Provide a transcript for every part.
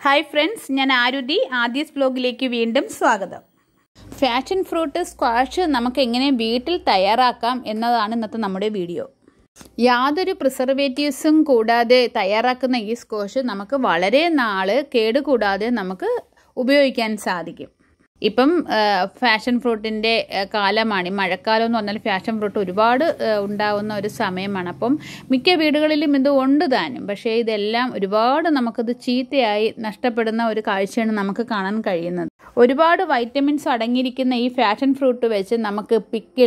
hi friends ഞാൻ ആരുതി ആദ്യസ് ബ്ലോഗിലേക്ക് വീണ്ടും സ്വാഗതം ഫാഷൻ ഫ്രൂട്ട് സ്ക്വാഷ് നമുക്ക് എങ്ങനെ വീട്ടിൽ തയ്യാറാക്കാം എന്നതാണ് ഇന്നത്തെ നമ്മുടെ വീഡിയോ യാതൊരു പ്രിസർവേറ്റീവ്സും കൂടാതെ തയ്യാറാക്കുന്ന ഈ സ്ക്വാഷ് നമുക്ക് വളരെ നാള് കേടുകൂടാതെ നമുക്ക് ഉപയോഗിക്കാൻ സാധിക്കും ഇപ്പം ഫാഷൻ ഫ്രൂട്ടിൻ്റെ കാലമാണ് ഈ മഴക്കാലം എന്ന് പറഞ്ഞാൽ ഫാഷൻ ഫ്രൂട്ട് ഒരുപാട് ഉണ്ടാവുന്ന ഒരു സമയമാണ് അപ്പം മിക്ക വീടുകളിലും ഇത് ഉണ്ട് താനും പക്ഷേ ഇതെല്ലാം ഒരുപാട് നമുക്കത് ചീത്തയായി നഷ്ടപ്പെടുന്ന ഒരു കാഴ്ചയാണ് നമുക്ക് കാണാൻ കഴിയുന്നത് ഒരുപാട് വൈറ്റമിൻസ് അടങ്ങിയിരിക്കുന്ന ഈ ഫാഷൻ ഫ്രൂട്ട് വെച്ച് നമുക്ക് പിക്കിൾ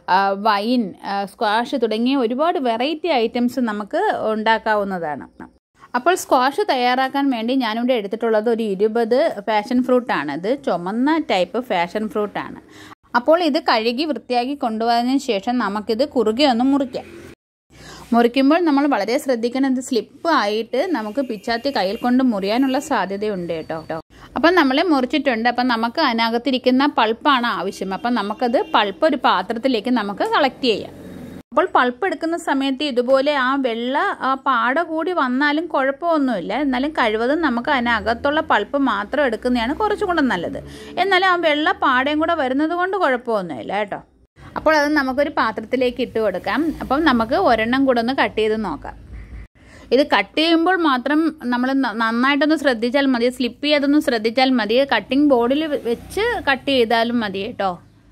വൈൻ സ്ക്വാഷ് തുടങ്ങിയ ഒരുപാട് വെറൈറ്റി ഐറ്റംസ് നമുക്ക് ഉണ്ടാക്കാവുന്നതാണ് അപ്പോൾ സ്ക്വാഷ് തയ്യാറാക്കാൻ വേണ്ടി ഞാനിവിടെ എടുത്തിട്ടുള്ളത് ഒരു ഇരുപത് ഫാഷൻ ഫ്രൂട്ടാണ് ഇത് ചുമന്ന ടൈപ്പ് ഫാഷൻ ഫ്രൂട്ടാണ് അപ്പോൾ ഇത് കഴുകി വൃത്തിയാക്കി കൊണ്ടുപോയതിന് ശേഷം നമുക്കിത് കുറുകെ ഒന്ന് മുറിക്കാം മുറിക്കുമ്പോൾ നമ്മൾ വളരെ ശ്രദ്ധിക്കണം ഇത് സ്ലിപ്പ് ആയിട്ട് നമുക്ക് പിച്ചാത്തി കയ്യിൽ കൊണ്ട് മുറിയാനുള്ള സാധ്യതയുണ്ട് കേട്ടോ അപ്പം നമ്മൾ മുറിച്ചിട്ടുണ്ട് അപ്പം നമുക്ക് അതിനകത്തിരിക്കുന്ന പൾപ്പാണ് ആവശ്യം അപ്പം നമുക്കത് പൾപ്പ് ഒരു പാത്രത്തിലേക്ക് നമുക്ക് കളക്ട് ചെയ്യാം അപ്പോൾ പൾപ്പ് എടുക്കുന്ന സമയത്ത് ഇതുപോലെ ആ വെള്ള ആ പാട കൂടി വന്നാലും കുഴപ്പമൊന്നുമില്ല എന്നാലും കഴിവതും നമുക്ക് അതിനകത്തുള്ള പൾപ്പ് മാത്രം എടുക്കുന്നതാണ് കുറച്ചുകൂടെ നല്ലത് എന്നാലും ആ വെള്ള പാടയും കൂടെ വരുന്നത് കൊണ്ട് കുഴപ്പമൊന്നുമില്ല കേട്ടോ അപ്പോൾ അത് നമുക്കൊരു പാത്രത്തിലേക്ക് ഇട്ട് കൊടുക്കാം അപ്പം നമുക്ക് ഒരെണ്ണം കൂടെ ഒന്ന് കട്ട് ചെയ്ത് നോക്കാം ഇത് കട്ട് ചെയ്യുമ്പോൾ മാത്രം നമ്മൾ നന്നായിട്ടൊന്ന് ശ്രദ്ധിച്ചാൽ മതി സ്ലിപ്പ് ചെയ്തൊന്ന് ശ്രദ്ധിച്ചാൽ മതി കട്ടിംഗ് ബോർഡിൽ വെച്ച് കട്ട് ചെയ്താലും മതി കേട്ടോ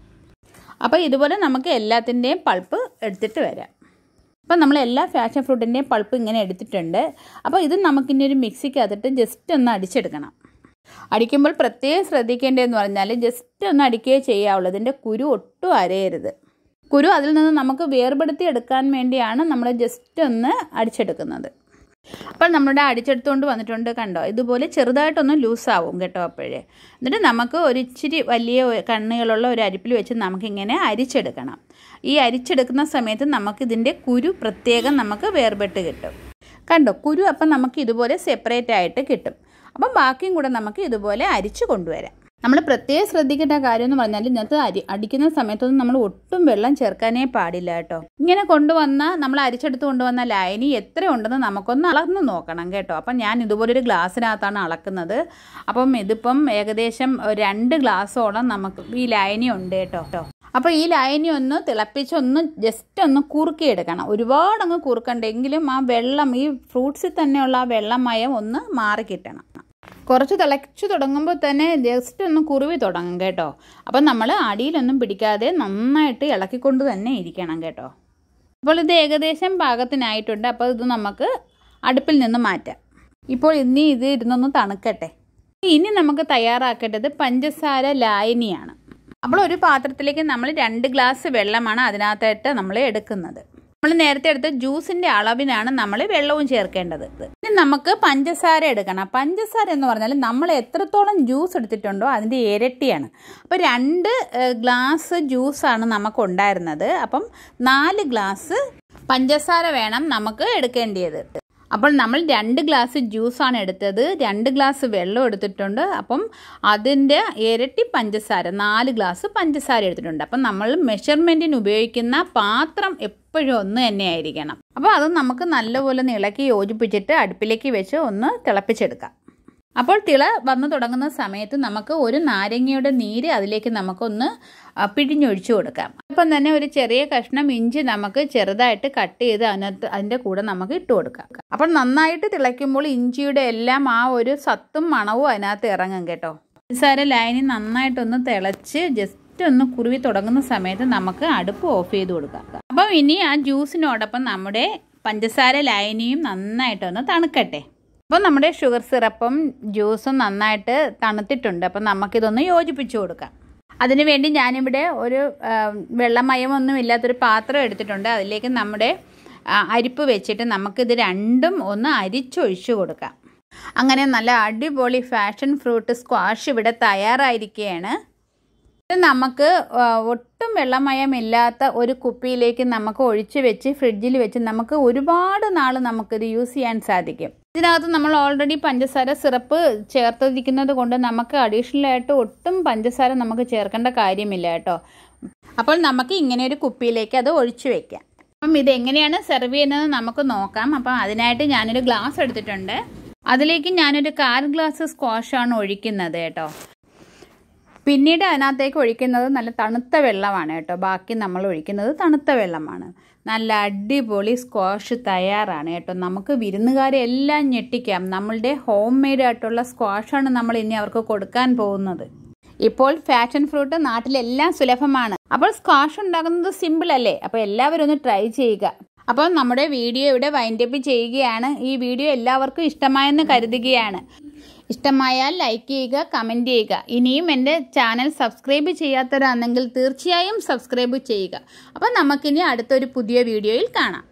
അപ്പോൾ ഇതുപോലെ നമുക്ക് എല്ലാത്തിൻ്റെയും പൾപ്പ് എടുത്തിട്ട് വരാം അപ്പോൾ നമ്മൾ എല്ലാ ഫാഷൻ ഫ്രൂട്ടിൻ്റെയും പൾപ്പ് ഇങ്ങനെ എടുത്തിട്ടുണ്ട് അപ്പോൾ ഇത് നമുക്കിനി ഒരു മിക്സിക്കകത്തിട്ട് ജസ്റ്റ് ഒന്ന് അടിച്ചെടുക്കണം അടിക്കുമ്പോൾ പ്രത്യേകം ശ്രദ്ധിക്കേണ്ടതെന്ന് പറഞ്ഞാൽ ജസ്റ്റ് ഒന്ന് അടിക്കുകയേ ചെയ്യാവുള്ളൂ ഇതിൻ്റെ കുരു ഒട്ടും അരയരുത് കുരു അതിൽ നിന്ന് നമുക്ക് വേർപെടുത്തി എടുക്കാൻ വേണ്ടിയാണ് നമ്മൾ ജസ്റ്റ് ഒന്ന് അടിച്ചെടുക്കുന്നത് അപ്പോൾ നമ്മുടെ അടിച്ചെടുത്തുകൊണ്ട് വന്നിട്ടുണ്ട് കണ്ടോ ഇതുപോലെ ചെറുതായിട്ടൊന്ന് ലൂസാവും കേട്ടോ അപ്പോഴേ എന്നിട്ട് നമുക്ക് ഒരു ഇച്ചിരി വലിയ കണ്ണുകളുള്ള ഒരു അരിപ്പിൽ വെച്ച് നമുക്കിങ്ങനെ അരിച്ചെടുക്കണം ഈ അരിച്ചെടുക്കുന്ന സമയത്ത് നമുക്കിതിൻ്റെ കുരു പ്രത്യേകം നമുക്ക് വേർപെട്ട് കിട്ടും കണ്ടോ കുരു അപ്പം നമുക്ക് ഇതുപോലെ സെപ്പറേറ്റ് ആയിട്ട് കിട്ടും അപ്പം ബാക്കിയും കൂടെ നമുക്ക് ഇതുപോലെ അരിച്ചു കൊണ്ടുവരാം നമ്മൾ പ്രത്യേകം ശ്രദ്ധിക്കേണ്ട കാര്യം എന്ന് പറഞ്ഞാൽ ഇതിനകത്ത് അരി അടിക്കുന്ന സമയത്തൊന്നും നമ്മൾ ഒട്ടും വെള്ളം ചേർക്കാനേ പാടില്ല കേട്ടോ ഇങ്ങനെ കൊണ്ടുവന്ന നമ്മൾ അരിച്ചെടുത്ത് കൊണ്ടുവന്ന ലൈനി എത്ര ഉണ്ടെന്ന് നമുക്കൊന്ന് അളന്ന് നോക്കണം കേട്ടോ അപ്പം ഞാൻ ഇതുപോലൊരു ഗ്ലാസ്സിനകത്താണ് അളക്കുന്നത് അപ്പം ഇതിപ്പം ഏകദേശം രണ്ട് ഗ്ലാസ്സോളം നമുക്ക് ഈ ലൈനി ഉണ്ട് കേട്ടോ കേട്ടോ അപ്പോൾ ഈ ലൈനി ഒന്ന് തിളപ്പിച്ച് ഒന്ന് ജസ്റ്റ് ഒന്ന് കുറുക്കിയെടുക്കണം ഒരുപാട് അങ്ങ് കുറുക്കണ്ടെങ്കിലും ആ വെള്ളം ഈ ഫ്രൂട്ട്സിൽ തന്നെയുള്ള ആ വെള്ളമയം ഒന്ന് മാറി കിട്ടണം കുറച്ച് തിളച്ചു തുടങ്ങുമ്പോൾ തന്നെ ജസ്റ്റ് ഒന്ന് കുറുവി തുടങ്ങും കേട്ടോ അപ്പം നമ്മൾ അടിയിലൊന്നും പിടിക്കാതെ നന്നായിട്ട് ഇളക്കിക്കൊണ്ട് തന്നെ ഇരിക്കണം കേട്ടോ അപ്പോൾ ഇത് ഏകദേശം പാകത്തിനായിട്ടുണ്ട് അപ്പോൾ ഇത് നമുക്ക് അടുപ്പിൽ നിന്ന് മാറ്റാം ഇപ്പോൾ ഇനി ഇത് ഇരുന്നൊന്ന് തണുക്കട്ടെ ഇനി നമുക്ക് തയ്യാറാക്കേണ്ടത് പഞ്ചസാര ലായനിയാണ് അപ്പോൾ ഒരു പാത്രത്തിലേക്ക് നമ്മൾ രണ്ട് ഗ്ലാസ് വെള്ളമാണ് അതിനകത്തായിട്ട് നമ്മൾ എടുക്കുന്നത് നമ്മൾ നേരത്തെ എടുത്ത ജ്യൂസിൻ്റെ അളവിനാണ് നമ്മൾ വെള്ളവും ചേർക്കേണ്ടത് ഇനി നമുക്ക് പഞ്ചസാര എടുക്കണം പഞ്ചസാര എന്ന് പറഞ്ഞാൽ നമ്മൾ എത്രത്തോളം ജ്യൂസ് എടുത്തിട്ടുണ്ടോ അതിൻ്റെ ഇരട്ടിയാണ് അപ്പോൾ രണ്ട് ഗ്ലാസ് ജ്യൂസാണ് നമുക്ക് ഉണ്ടായിരുന്നത് അപ്പം നാല് ഗ്ലാസ് പഞ്ചസാര വേണം നമുക്ക് എടുക്കേണ്ടത് അപ്പോൾ നമ്മൾ രണ്ട് ഗ്ലാസ് ജ്യൂസാണ് എടുത്തത് രണ്ട് ഗ്ലാസ് വെള്ളം എടുത്തിട്ടുണ്ട് അപ്പം അതിൻ്റെ ഇരട്ടി പഞ്ചസാര നാല് ഗ്ലാസ് പഞ്ചസാര എടുത്തിട്ടുണ്ട് അപ്പം നമ്മൾ മെഷർമെൻറ്റിന് ഉപയോഗിക്കുന്ന പാത്രം എപ്പോഴും ഒന്ന് തന്നെ ആയിരിക്കണം അപ്പോൾ അത് നമുക്ക് നല്ലപോലെ ഇളക്കി യോജിപ്പിച്ചിട്ട് അടുപ്പിലേക്ക് വെച്ച് ഒന്ന് തിളപ്പിച്ചെടുക്കാം അപ്പോൾ തിള വന്നു തുടങ്ങുന്ന സമയത്ത് നമുക്ക് ഒരു നാരങ്ങയുടെ നീര് അതിലേക്ക് നമുക്കൊന്ന് പിഴിഞ്ഞൊഴിച്ചു കൊടുക്കാം അപ്പം തന്നെ ഒരു ചെറിയ കഷ്ണം ഇഞ്ചി നമുക്ക് ചെറുതായിട്ട് കട്ട് ചെയ്ത് അതിനകത്ത് അതിൻ്റെ കൂടെ നമുക്ക് ഇട്ട് കൊടുക്കാം അപ്പോൾ നന്നായിട്ട് തിളയ്ക്കുമ്പോൾ ഇഞ്ചിയുടെ എല്ലാം ആ ഒരു സത്തും മണവും അതിനകത്ത് ഇറങ്ങും കേട്ടോ പഞ്ചസാര ലൈനി നന്നായിട്ടൊന്ന് തിളച്ച് ജസ്റ്റ് ഒന്ന് കുറുവി തുടങ്ങുന്ന സമയത്ത് നമുക്ക് അടുപ്പ് ഓഫ് ചെയ്ത് കൊടുക്കാം അപ്പം ഇനി ആ ജ്യൂസിനോടൊപ്പം നമ്മുടെ പഞ്ചസാര ലൈനിയും നന്നായിട്ടൊന്ന് തണുക്കട്ടെ അപ്പോൾ നമ്മുടെ ഷുഗർ സിറപ്പും ജ്യൂസും നന്നായിട്ട് തണുത്തിട്ടുണ്ട് അപ്പം നമുക്കിതൊന്ന് യോജിപ്പിച്ചു കൊടുക്കാം അതിനുവേണ്ടി ഞാനിവിടെ ഒരു വെള്ളമയമൊന്നും ഇല്ലാത്തൊരു പാത്രം എടുത്തിട്ടുണ്ട് അതിലേക്ക് നമ്മുടെ അരിപ്പ് വെച്ചിട്ട് നമുക്കിത് രണ്ടും ഒന്ന് അരിച്ചൊഴിച്ചു കൊടുക്കാം അങ്ങനെ നല്ല അടിപൊളി ഫാഷൻ ഫ്രൂട്ട് സ്ക്വാഷ് ഇവിടെ തയ്യാറായിരിക്കുകയാണ് ഇത് നമുക്ക് ഒട്ടും വെള്ളമയമില്ലാത്ത ഒരു കുപ്പിയിലേക്ക് നമുക്ക് ഒഴിച്ച് വെച്ച് ഫ്രിഡ്ജിൽ വെച്ച് നമുക്ക് ഒരുപാട് നാൾ നമുക്കിത് യൂസ് ചെയ്യാൻ സാധിക്കും ഇതിനകത്ത് നമ്മൾ ഓൾറെഡി പഞ്ചസാര സിറപ്പ് ചേർത്തിരിക്കുന്നത് കൊണ്ട് നമുക്ക് അഡീഷണൽ ആയിട്ട് ഒട്ടും പഞ്ചസാര നമുക്ക് ചേർക്കേണ്ട കാര്യമില്ല കേട്ടോ അപ്പോൾ നമുക്ക് ഇങ്ങനെ ഒരു കുപ്പിയിലേക്ക് അത് ഒഴിച്ചു വെക്കാം അപ്പം ഇത് എങ്ങനെയാണ് സെർവ് ചെയ്യുന്നത് നമുക്ക് നോക്കാം അപ്പം അതിനായിട്ട് ഞാനൊരു ഗ്ലാസ് എടുത്തിട്ടുണ്ട് അതിലേക്ക് ഞാനൊരു കാൽ ഗ്ലാസ് സ്ക്വാഷാണ് ഒഴിക്കുന്നത് കേട്ടോ പിന്നീട് അതിനകത്തേക്ക് ഒഴിക്കുന്നത് നല്ല തണുത്ത വെള്ളമാണ് കേട്ടോ ബാക്കി നമ്മൾ ഒഴിക്കുന്നത് തണുത്ത വെള്ളമാണ് നല്ല അടിപൊളി സ്ക്വാഷ് തയ്യാറാണ് കേട്ടോ നമുക്ക് വിരുന്നുകാരെ എല്ലാം ഞെട്ടിക്കാം നമ്മളുടെ ഹോം മെയ്ഡ് ആയിട്ടുള്ള സ്ക്വാഷാണ് നമ്മൾ ഇനി അവർക്ക് കൊടുക്കാൻ പോകുന്നത് ഇപ്പോൾ ഫാഷൻ ഫ്രൂട്ട് നാട്ടിലെല്ലാം സുലഭമാണ് അപ്പോൾ സ്ക്വാഷ് ഉണ്ടാക്കുന്നത് സിമ്പിൾ അല്ലേ അപ്പോൾ എല്ലാവരും ഒന്ന് ട്രൈ ചെയ്യുക അപ്പോൾ നമ്മുടെ വീഡിയോ ഇവിടെ വൈൻഡപ്പ് ചെയ്യുകയാണ് ഈ വീഡിയോ എല്ലാവർക്കും ഇഷ്ടമായെന്ന് കരുതുകയാണ് ഇഷ്ടമായാൽ ലൈക്ക് ചെയ്യുക കമൻറ്റ് ചെയ്യുക ഇനിയും എൻ്റെ ചാനൽ സബ്സ്ക്രൈബ് ചെയ്യാത്തവരാണെങ്കിൽ തീർച്ചയായും സബ്സ്ക്രൈബ് ചെയ്യുക അപ്പോൾ നമുക്കിനി അടുത്തൊരു പുതിയ വീഡിയോയിൽ കാണാം